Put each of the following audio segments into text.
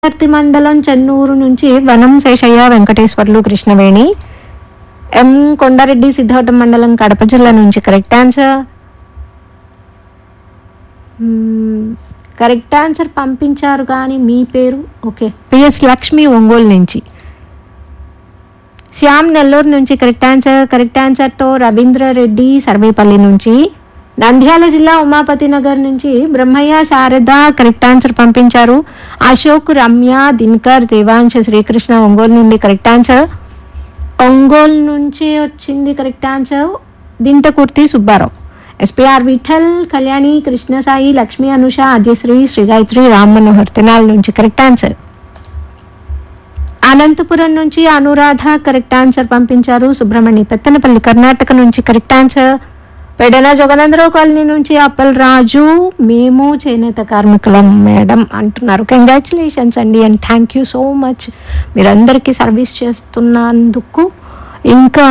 విద్యార్థి మండలం చెన్నూరు నుంచి వనం శేషయ్య వెంకటేశ్వర్లు కృష్ణవేణి ఎం కొండారెడ్డి సిద్ధావటం మండలం కడప జిల్లా నుంచి కరెక్ట్ ఆన్సర్ కరెక్ట్ ఆన్సర్ పంపించారు కానీ మీ పేరు ఓకే పిఎస్ లక్ష్మి ఒంగోలు నుంచి శ్యామ్ నెల్లూరు నుంచి కరెక్ట్ ఆన్సర్ కరెక్ట్ ఆన్సర్తో రవీంద్ర రెడ్డి సర్వేపల్లి నుంచి నంద్యాల జిల్లా ఉమాపతి నగర్ నుంచి బ్రహ్మయ్య శారద కరెక్ట్ ఆన్సర్ పంపించారు అశోక్ రమ్య దినకర్ దేవాంశ శ్రీకృష్ణ ఒంగోలు నుండి కరెక్ట్ ఆన్సర్ ఒంగోలు నుంచి వచ్చింది correct answer Dintakurthi Subbarao SPR Vithal Kalyani Krishnasai Lakshmi Anusha Aadyasri Srigayatri Ram Manohar Tenali నుంచి కరెక్ట్ ఆన్సర్ అనంతపురం నుంచి అనురాధ కరెక్ట్ ఆన్సర్ పంపించారు సుబ్రహ్మణ్య పెత్తనపల్లి కర్ణాటక నుంచి correct answer Pedana Jaganandarao colony నుంచి అప్పల్ రాజు మేము చేనేత కార్మికులం మేడం అంటున్నారు కంగ్రాచులేషన్స్ అండి and thank you so much మీరందరికీ సర్వీస్ చేస్తున్నందుకు ఇంకా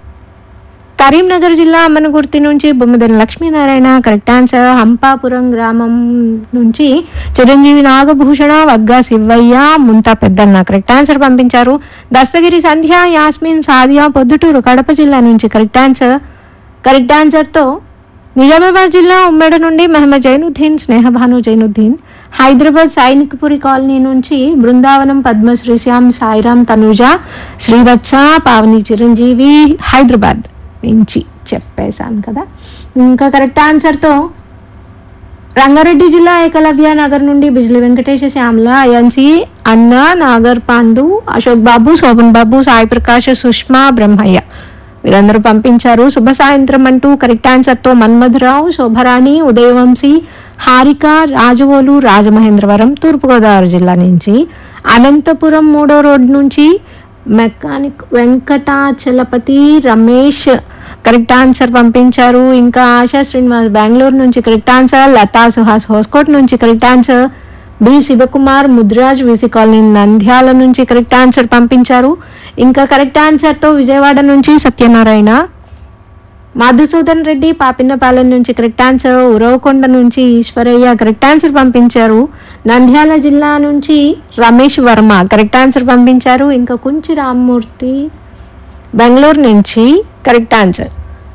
కరీంనగర్ జిల్లా అమ్మనగుర్తి నుంచి బొమ్మదని లక్ష్మీనారాయణ కరెక్ట్ ఆన్సర్ హంపాపురం గ్రామం నుంచి చిరంజీవి నాగభూషణ వగ్గా శివయ్య ముంతా పెద్దన్న కరెక్ట్ ఆన్సర్ పంపించారు దస్తగిరి సంధ్య యాస్మిన్ సాదియా పొద్దుటూరు కడప జిల్లా నుంచి కరెక్ట్ ఆన్సర్ కరెక్ట్ ఆన్సర్తో నిజామాబాద్ జిల్లా ఉమ్మడి నుండి మహమ్మద్ జైనుద్దీన్ స్నేహభాను జైనుద్దీన్ హైదరాబాద్ సైనికపురి కాలనీ నుంచి బృందావనం పద్మశ్రీ శ్యామ్ సాయిరామ్ తనుజ శ్రీవత్స పావని చిరంజీవి హైదరాబాద్ నుంచి చెప్పేశాను కదా ఇంకా కరెక్ట్ ఆన్సర్తో రంగారెడ్డి జిల్లా ఏకలవ్య నగర్ నుండి బిజ్లి వెంకటేశ శ్యామల అయన్సి అన్న నాగర్ పాండు అశోక్ బాబు శోభన్ బాబు సాయి ప్రకాష్ సుష్మా బ్రహ్మయ్య వీరందరూ పంపించారు శుభ సాయంత్రం అంటూ కరెక్ట్ ఆన్సర్తో మన్మధరావు శోభరాణి ఉదయవంశీ హారిక రాజవోలు రాజమహేంద్రవరం తూర్పుగోదావరి జిల్లా నుంచి అనంతపురం మూడో రోడ్ నుంచి mechanic Venkatachalapathi Ramesh correct answer పంపించారు ఇంకా ఆశా శ్రీనివాస్ బెంగళూరు నుంచి కరెక్ట్ ఆన్సర్ లతా సుహాస్ హోస్కోట్ నుంచి correct answer B Sivakumar Mudraj VC colony Nandyal నుంచి కరెక్ట్ ఆన్సర్ పంపించారు ఇంకా కరెక్ట్ ఆన్సర్తో విజయవాడ నుంచి సత్యనారాయణ మధుసూదన్ రెడ్డి పాపిన్నపాలెం నుంచి కరెక్ట్ ఆన్సర్ ఉరవకొండ నుంచి ఈశ్వరయ్య కరెక్ట్ ఆన్సర్ పంపించారు నంద్యాల జిల్లా నుంచి రమేష్ వర్మ కరెక్ట్ ఆన్సర్ పంపించారు ఇంకా కుంచి రామ్మూర్తి బెంగళూరు నుంచి కరెక్ట్ ఆన్సర్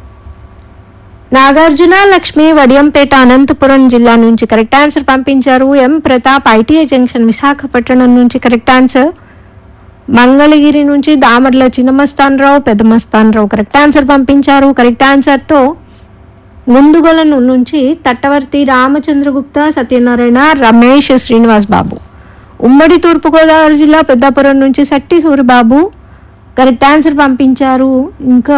నాగార్జున లక్ష్మి వడియంపేట అనంతపురం జిల్లా నుంచి కరెక్ట్ ఆన్సర్ పంపించారు M Pratap ITI junction Visakhapatnam నుంచి కరెక్ట్ ఆన్సర్ మంగళగిరి నుంచి దామర్ల చిన్నమస్తానరావు పెద్దమస్తానరావు కరెక్ట్ ఆన్సర్ పంపించారు కరెక్ట్ ఆన్సర్తో ముందుగొలను నుంచి తట్టవర్తి రామచంద్రగుప్త సత్యనారాయణ రమేష్ శ్రీనివాస్ బాబు ఉమ్మడి తూర్పుగోదావరి జిల్లా పెద్దాపురం నుంచి సట్టి సూరిబాబు కరెక్ట్ ఆన్సర్ పంపించారు ఇంకా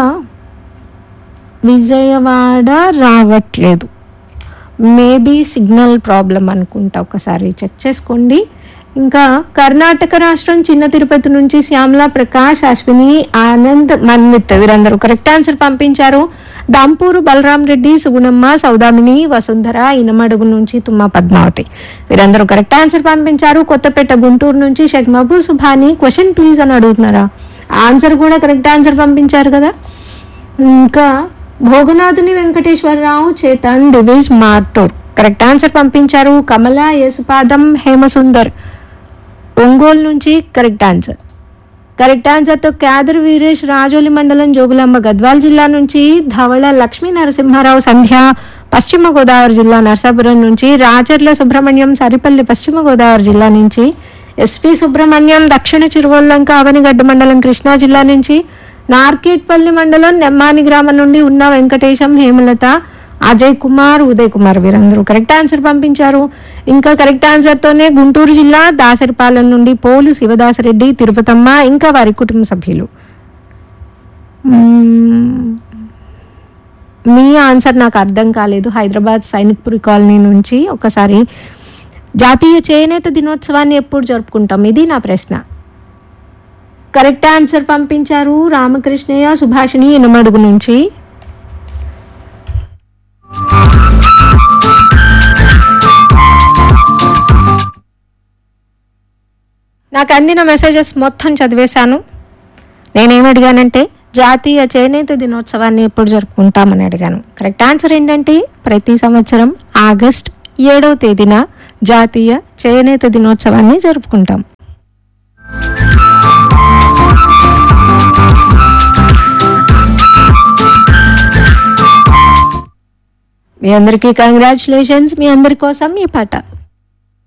విజయవాడ రావట్లేదు మేబీ సిగ్నల్ ప్రాబ్లం అనుకుంటా ఒకసారి చెక్ చేసుకోండి ఇంకా కర్ణాటక రాష్ట్రం చిన్న తిరుపతి నుంచి శ్యామల ప్రకాష్ అశ్విని ఆనంద్ మన్విత్ వీరందరూ కరెక్ట్ ఆన్సర్ పంపించారు దాంపూరు బలరాం రెడ్డి సుగుణమ్మ సౌదామిని వసుంధర ఇనమడుగు నుంచి తుమ్మ పద్మావతి వీరందరూ కరెక్ట్ ఆన్సర్ పంపించారు కొత్తపేట గుంటూరు నుంచి షేక్ మహబూ సుభాని క్వశ్చన్ ప్లీజ్ అని అడుగుతున్నారా ఆన్సర్ కూడా కరెక్ట్ ఆన్సర్ పంపించారు కదా ఇంకా భోగనాథుని వెంకటేశ్వరరావు చేతన్ దివేజ్ మార్టూర్ కరెక్ట్ ఆన్సర్ పంపించారు కమల యేసుపాదం హేమసుందర్ ఒంగోలు నుంచి కరెక్ట్ ఆన్సర్ కరెక్ట్ ఆన్సర్తో క్యాదర్ వీరేష్ రాజోలి మండలం జోగులాంబ గద్వాల్ జిల్లా నుంచి ధవళ లక్ష్మీ నరసింహారావు సంధ్య పశ్చిమ గోదావరి జిల్లా నరసాపురం నుంచి రాచర్ల సుబ్రహ్మణ్యం సరిపల్లి పశ్చిమ గోదావరి జిల్లా నుంచి ఎస్పి సుబ్రహ్మణ్యం దక్షిణ చిరువల్లంక అవనిగడ్డ మండలం కృష్ణా జిల్లా నుంచి నార్కేట్పల్లి మండలం నెమ్మాని గ్రామం నుండి ఉన్న వెంకటేశం హేమలత అజయ్ కుమార్ ఉదయ్ కుమార్ వీరందరూ కరెక్ట్ ఆన్సర్ పంపించారు ఇంకా కరెక్ట్ ఆన్సర్తోనే గుంటూరు జిల్లా దాసరిపాలెం నుండి పోలు శివదాసరెడ్డి తిరుపతమ్మ ఇంకా వారి కుటుంబ సభ్యులు మ్మ్. మీ ఆన్సర్ నాకు అర్థం కాలేదు హైదరాబాద్ సైనిక్పురి కాలనీ నుంచి ఒకసారి జాతీయ చేనేత దినోత్సవాన్ని ఎప్పుడు జరుపుకుంటాం ఇది నా ప్రశ్న కరెక్ట్ ఆన్సర్ పంపించారు రామకృష్ణయ్య సుభాషిణి ఇనమడుగు నుంచి నాకు అందిన మెసేజెస్ మొత్తం చదివేశాను నేనేం అడిగానంటే జాతీయ చేనేత దినోత్సవాన్ని ఎప్పుడు జరుపుకుంటామని అడిగాను కరెక్ట్ ఆన్సర్ ఏంటంటే ప్రతి సంవత్సరం ఆగస్ట్ ఏడవ తేదీన జాతీయ చేనేత దినోత్సవాన్ని జరుపుకుంటాం మీ అందరికీ కంగ్రాచులేషన్స్ మీ అందరి కోసం ఈ పాట